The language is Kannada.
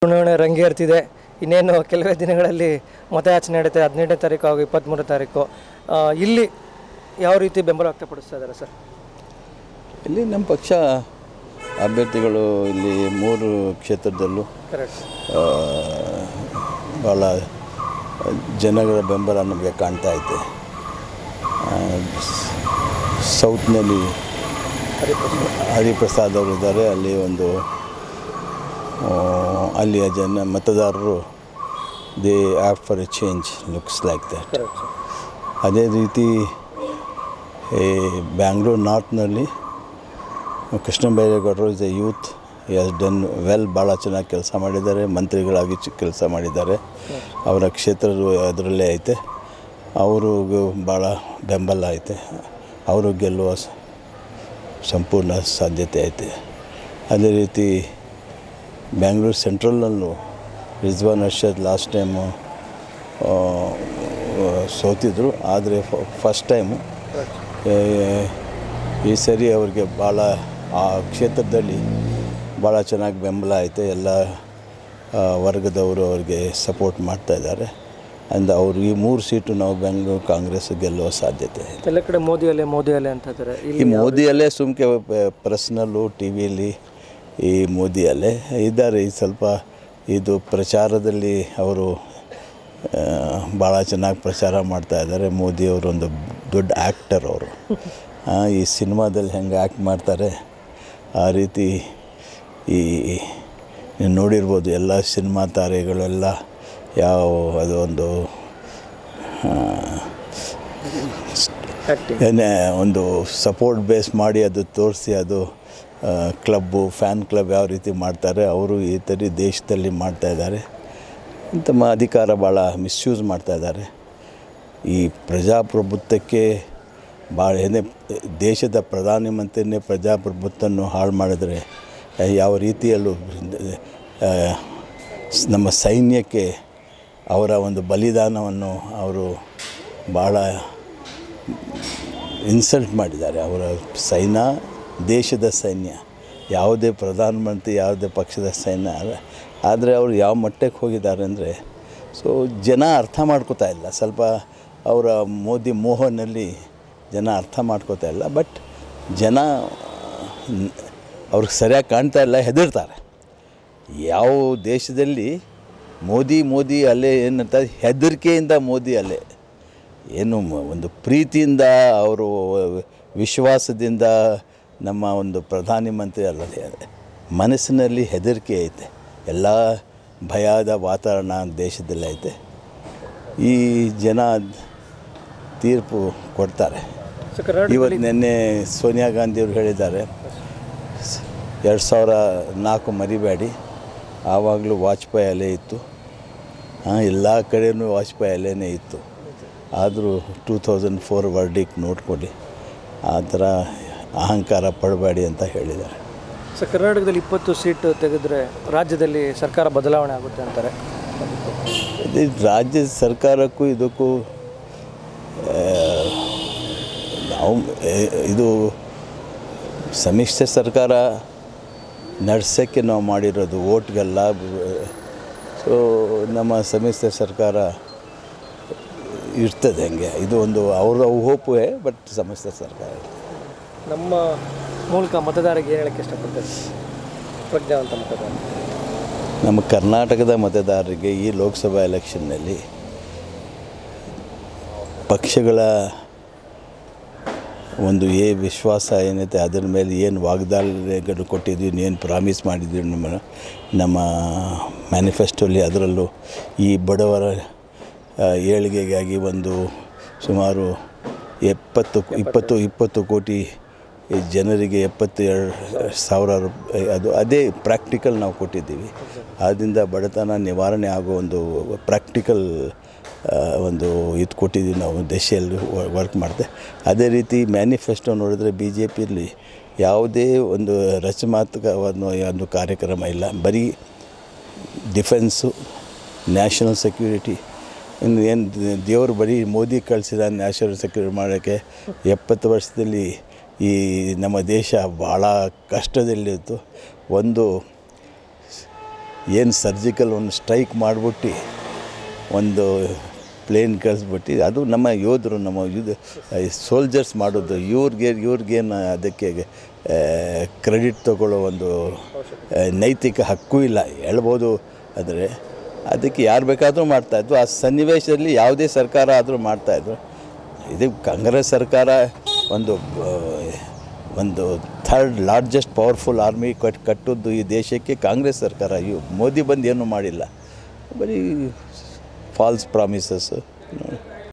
ಚುನಾವಣೆ ರಂಗೇರ್ತಿದೆ ಇನ್ನೇನು ಕೆಲವೇ ದಿನಗಳಲ್ಲಿ ಮತಯಾಚನೆ ನಡೀತೆ ಹದಿನೆಂಟನೇ ತಾರೀಕು ಹಾಗೂ ಇಪ್ಪತ್ತ್ಮೂರನೇ ತಾರೀಕು ಆ, ಇಲ್ಲಿ ಯಾವ ರೀತಿ ಬೆಂಬಲ ವ್ಯಕ್ತಪಡಿಸ್ತಾ ಇದ್ದಾರೆ ಸರ್ ಇಲ್ಲಿ ನಮ್ಮ ಪಕ್ಷ ಅಭ್ಯರ್ಥಿಗಳು ಇಲ್ಲಿ ಮೂರು ಕ್ಷೇತ್ರದಲ್ಲೂ ಕರೆಕ್ಟ್ ಆ, ಭಾಳ ಜನಗಳ ಬೆಂಬಲ ನಮಗೆ ಕಾಣ್ತಾ ಐತೆ ಆ, ಸ್- ಸೌತ್ನಲ್ಲಿ ಹರಿಪ್ರಸಾದ್ ಅವರು ಇದ್ದಾರೆ ಅಲ್ಲಿ ಒಂದು ಆ, ಅಲ್ಲಿಯ ಜನ ಮತದಾರರು they opt for a change looks like that correct sir ಅದೇ ರೀತಿ ಈ ಬ್ಯಾಂಗ್ಳೂರು ನಾರ್ತ್ನಲ್ಲಿ ಕೃಷ್ಣ ಬೈರೇಗೌಡರು is a youth has done well ಭಾಳ ಚೆನ್ನಾಗಿ ಕೆಲಸ ಮಾಡಿದ್ದಾರೆ ಮಂತ್ರಿಗಳಾಗಿ ಕೆಲಸ ಮಾಡಿದ್ದಾರೆ ಅವರ ಕ್ಷೇತ್ರದ ಅದರಲ್ಲೇ ಐತೆ ಅವ್ರಿಗೂ ಭಾಳ ಬೆಂಬಲ ಐತೆ ಅವರು ಗೆಲ್ಲುವ ಸ- ಸಂಪೂರ್ಣ ಸಾಧ್ಯತೆ ಐತೆ ಅದೇ ರೀತಿ ಬ್ಯಾಂಗ್ಳೂರು ಸೆಂಟ್ರಲ್ನಲ್ಲೂ ರಿಜ್ವಾನ್ ಅರ್ಷದ್ ಲಾಸ್ಟ್ ಟೈಮು ಸೋತಿದ್ರು ಆದರೆ ಫಸ್ಟ್ ಟೈಮು ಈ ಸರಿ ಅವ್ರಿಗೆ ಭಾಳ ಆ ಕ್ಷೇತ್ರದಲ್ಲಿ ಭಾಳ ಚೆನ್ನಾಗಿ ಬೆಂಬಲ ಐತೆ ಎಲ್ಲ ಆ, ವರ್ಗದವರು ಅವ್ರಿಗೆ ಸಪೋರ್ಟ್ ಮಾಡ್ತಾ ಇದ್ದಾರೆ ಅಂಡ್ ಅವರು ಈ ಮೂರು ಸೀಟು ನಾವು ಬೆಂಗಳೂರು ಕಾಂಗ್ರೆಸ್ ಗೆಲ್ಲುವ ಸಾಧ್ಯತೆ ಇದೆ ಎಲ್ಲ ಕಡೆ ಮೋದಿ ಅಲೆ ಮೋದಿ ಅಲೆ ಅಂತ ಇದ್ದಾರೆ ಈ ಇಲ್ಲಿ ಮೋದಿಯಲ್ಲೇ ಸುಮ್ಕೆ ಪರ್ಸ್ನಲ್ಲು ಟಿ ವಿಯಲ್ಲಿ ಈ ಮೋದಿಯಲ್ಲೇ ಇದ್ದಾರೆ ಈ ಸ್ವಲ್ಪ ಇದು ಪ್ರಚಾರದಲ್ಲಿ ಅವರು ಭಾಳ ಚೆನ್ನಾಗಿ ಪ್ರಚಾರ ಮಾಡ್ತಾ ಇದ್ದಾರೆ ಮೋದಿಯವರು ಒಂದು ದೊಡ್ಡ ಆ್ಯಕ್ಟರ್ ಅವರು ಆ, ಈ ಸಿನಿಮಾದಲ್ಲಿ ಹೆಂಗೆ ಆ್ಯಕ್ಟ್ ಮಾಡ್ತಾರೆ ಆ ರೀತಿ ಈ ನೀವು ನೋಡಿರ್ಬೋದು ಎಲ್ಲ ಸಿನಿಮಾ ತಾರೆಗಳೆಲ್ಲ ಯಾವ ಅದು ಒಂದು ಆ್ಯಕ್ಟಿಂಗ್ ಏನೇ ಒಂದು ಸಪೋರ್ಟ್ ಬೇಸ್ ಮಾಡಿ ಅದು ತೋರಿಸಿ ಅದು ಕ್ಲಬ್ಬು ಫ್ಯಾನ್ ಕ್ಲಬ್ ಯಾವ ರೀತಿ ಮಾಡ್ತಾರೆ ಅವರು ಈ ಥರ ದೇಶದಲ್ಲಿ ಮಾಡ್ತಾ ಇದ್ದಾರೆ ತಮ್ಮ ಅಧಿಕಾರ ಭಾಳ ಮಿಸ್ಯೂಸ್ ಮಾಡ್ತಾ ಇದ್ದಾರೆ ಈ ಪ್ರಜಾಪ್ರಭುತ್ವಕ್ಕೆ ಭಾಳ ಏನೇ ದೇಶದ ಪ್ರಧಾನಮಂತ್ರಿನೇ ಪ್ರಜಾಪ್ರಭುತ್ವವನ್ನು ಹಾಳು ಮಾಡಿದ್ರೆ ಆ, ಯಾವ ರೀತಿಯಲ್ಲೂ ಆ, ಸ್- ನಮ್ಮ ಸೈನ್ಯಕ್ಕೆ ಅವರ ಒಂದು ಬಲಿದಾನವನ್ನು ಅವರು ಭಾಳ ಇನ್ಸಲ್ಟ್ ಮಾಡಿದ್ದಾರೆ ಅವರ ಸೈನ್ಯ ದೇಶದ ಸೈನ್ಯ ಯಾವುದೇ ಪ್ರಧಾನಮಂತ್ರಿ ಯಾವುದೇ ಪಕ್ಷದ ಸೈನ್ಯ ಅಲ್ಲ ಆದರೆ ಅವರು ಯಾವ ಮಟ್ಟಕ್ಕೆ ಹೋಗಿದ್ದಾರೆ ಅಂದರೆ ಸೊ ಜನ ಅರ್ಥ ಮಾಡ್ಕೋತಾ ಇಲ್ಲ ಸ್ವಲ್ಪ ಅವರ ಮೋದಿ ಮೋಹನಲ್ಲಿ ಜನ ಅರ್ಥ ಮಾಡ್ಕೋತಾ ಇಲ್ಲ ಬಟ್ ಜನ ನ್- ಅವ್ರಿಗೆ ಸರಿಯಾಗಿ ಕಾಣ್ತಾ ಇಲ್ಲ ಹೆದರ್ತಾರೆ ಯಾವ ದೇಶದಲ್ಲಿ ಮೋದಿ ಮೋದಿ ಅಲೆ ಏನಂತ ಹೆದರಿಕೆಯಿಂದ ಮೋದಿ ಅಲೆ ಏನು ಮ- ಒಂದು ಪ್ರೀತಿಯಿಂದ ಅವರು ವಿಶ್ವಾಸದಿಂದ ನಮ್ಮ ಒಂದು ಪ್ರಧಾನಮಂತ್ರಿ ಅಲ್ಲದೆ ಮನಸ್ಸಿನಲ್ಲಿ ಹೆದರಿಕೆ ಐತೆ ಎಲ್ಲ ಭಯದ ವಾತಾವರಣ ದೇಶದಲ್ಲಿ ಐತೆ ಈ ಜನ ತೀರ್ಪು ಕೊಡ್ತಾರೆ ಸೊ ಕರ್ನಾಟಕ ಇವತ್ತು ನಿನ್ನೆ ಸೋನಿಯಾ ಗಾಂಧಿಯವರು ಹೇಳಿದ್ದಾರೆ ಎರಡು ಸಾವಿರ ನಾಲ್ಕು ಮರಿಬೇಡಿ ಆವಾಗಲೂ ವಾಜಪೇಯಿ ಅಲೆ ಇತ್ತು ಹಾಂ ಎಲ್ಲ ಕಡೆಯೂ ವಾಜಪೇಯಿ ಅಲೆನೇ ಇತ್ತು ಆದರೂ ಟೂ ತೌಸಂಡ್ ಫೋರ್ ವರ್ಡಿಕ್ ನೋಡ್ಕೊಳ್ಳಿ ಆ ಥರ ಅಹಂಕಾರ ಪಡಬೇಡಿ ಅಂತ ಹೇಳಿದ್ದಾರೆ ಸೊ ಕರ್ನಾಟಕದಲ್ಲಿ ಇಪ್ಪತ್ತು ಸೀಟ್ ತೆಗೆದ್ರೆ ರಾಜ್ಯದಲ್ಲಿ ಸರ್ಕಾರ ಬದಲಾವಣೆ ಆಗುತ್ತೆ ಅಂತಾರೆ ಇದು ರಾಜ್ಯ ಸರ್ಕಾರಕ್ಕೂ ಇದಕ್ಕೂ ಆ, ನಾವು ಏ, ಇದು ಸಮ್ಮಿಶ್ರ ಸರ್ಕಾರ ನಡೆಸೋಕ್ಕೆ ನಾವು ಮಾಡಿರೋದು ಓಟ್ಗೆಲ್ಲ ಸೊ ನಮ್ಮ ಸಮ್ಮಿಶ್ರ ಸರ್ಕಾರ ಇರ್ತದೆ ಹಂಗೆ ಇದು ಒಂದು ಅವರ ಹೋಪೇ ಬಟ್ ಸಮ್ಮಿಶ್ರ ಸರ್ಕಾರ ನಮ್ಮ ಮೂಲಕ ಮತದಾರರಿಗೆ ಏನು ಹೇಳಕ್ಕೆ ಇಷ್ಟಪಡ್ತಾರೆ ಪ್ರಜ್ಞಾವಂತ ಮತದಾರ ನಮ್ಮ ಕರ್ನಾಟಕದ ಮತದಾರರಿಗೆ ಈ ಲೋಕಸಭಾ ಎಲೆಕ್ಷನ್ನಲ್ಲಿ ಪಕ್ಷಗಳ ಒಂದು ಏ ವಿಶ್ವಾಸ ಏನೈತೆ ಅದರ ಮೇಲೆ ಏನು ವಾಗ್ದಾನಗಳು ಕೊಟ್ಟಿದ್ವಿ ಏನು ಪ್ರಾಮಿಸ್ ಮಾಡಿದ್ವಿ ನಮ್ಮ ನಮ್ಮ ಮ್ಯಾನಿಫೆಸ್ಟೋಲಿ ಅದರಲ್ಲೂ ಈ ಬಡವರ ಆ, ಏಳಿಗೆಗಾಗಿ ಒಂದು ಸುಮಾರು ಎಪ್ಪತ್ತು ಇಪ್ಪತ್ತು ಇಪ್ಪತ್ತು ಕೋಟಿ ಈ ಜನರಿಗೆ ಎಪ್ಪತ್ತೆರಡು ಸಾವಿರ ರೂಪಾಯಿ ಅದು ಅದೇ ಪ್ರಾಕ್ಟಿಕಲ್ ನಾವು ಕೊಟ್ಟಿದ್ದೀವಿ ಆದ್ದರಿಂದ ಬಡತನ ನಿವಾರಣೆ ಆಗೋ ಒಂದು ಪ್ರಾಕ್ಟಿಕಲ್ ಒಂದು ಇದು ಕೊಟ್ಟಿದ್ದೀವಿ ನಾವು ದೇಶದಲ್ಲಿ ವರ್ಕ್ ಮಾಡಿದೆ ಅದೇ ರೀತಿ ಮ್ಯಾನಿಫೆಸ್ಟೋ ನೋಡಿದ್ರೆ ಬಿ ಜೆ ಪಿಯಲ್ಲಿ ಯಾವುದೇ ಒಂದು ರಚನಾತ್ಮಕವನ್ನು ಒಂದು ಕಾರ್ಯಕ್ರಮ ಇಲ್ಲ ಬರೀ ಡಿಫೆನ್ಸು ನ್ಯಾಷನಲ್ ಸೆಕ್ಯೂರಿಟಿ ಇನ್ನು ಏನು ದೇವರು ಬರೀ ಮೋದಿ ಕಳಿಸಿದ ನ್ಯಾಷನಲ್ ಸೆಕ್ಯೂರಿಟಿ ಮಾಡೋಕ್ಕೆ ಎಪ್ಪತ್ತು ವರ್ಷದಲ್ಲಿ ಈ ನಮ್ಮ ದೇಶ ಭಾಳ ಕಷ್ಟದಲ್ಲಿತ್ತು ಒಂದು ಏನು ಸರ್ಜಿಕಲ್ ಒಂದು ಸ್ಟ್ರೈಕ್ ಮಾಡಿಬಿಟ್ಟು ಒಂದು ಪ್ಲೇನ್ ಕಳಿಸ್ಬಿಟ್ಟು ಅದು ನಮ್ಮ ಯೋಧರು ನಮ್ಮ ಇದು ಸೋಲ್ಜರ್ಸ್ ಮಾಡೋದು ಇವ್ರಿಗೆ ಇವ್ರಿಗೇನು ಅದಕ್ಕೆ ಕ್ರೆಡಿಟ್ ತಗೊಳ್ಳೋ ಒಂದು ಆ, ನೈತಿಕ ಹಕ್ಕು ಇಲ್ಲ ಹೇಳ್ಬೋದು ಆದರೆ ಅದಕ್ಕೆ ಯಾರು ಬೇಕಾದರೂ ಮಾಡ್ತಾಯಿದ್ರು ಆ ಸನ್ನಿವೇಶದಲ್ಲಿ ಯಾವುದೇ ಸರ್ಕಾರ ಆದರೂ ಮಾಡ್ತಾಯಿದ್ರು ಇದು ಕಾಂಗ್ರೆಸ್ ಸರ್ಕಾರ ಒಂದು ಆ, ಒಂದು ಥರ್ಡ್ ಲಾರ್ಜೆಸ್ಟ್ ಪವರ್ಫುಲ್ ಆರ್ಮಿ ಕಟ್ ಕಟ್ಟದ್ದು ಈ ದೇಶಕ್ಕೆ ಕಾಂಗ್ರೆಸ್ ಸರ್ಕಾರ ಇವು ಮೋದಿ ಬಂದು ಏನೂ ಮಾಡಿಲ್ಲ ಬರೀ ಫಾಲ್ಸ್ ಪ್ರಾಮಿಸಸ್ಸು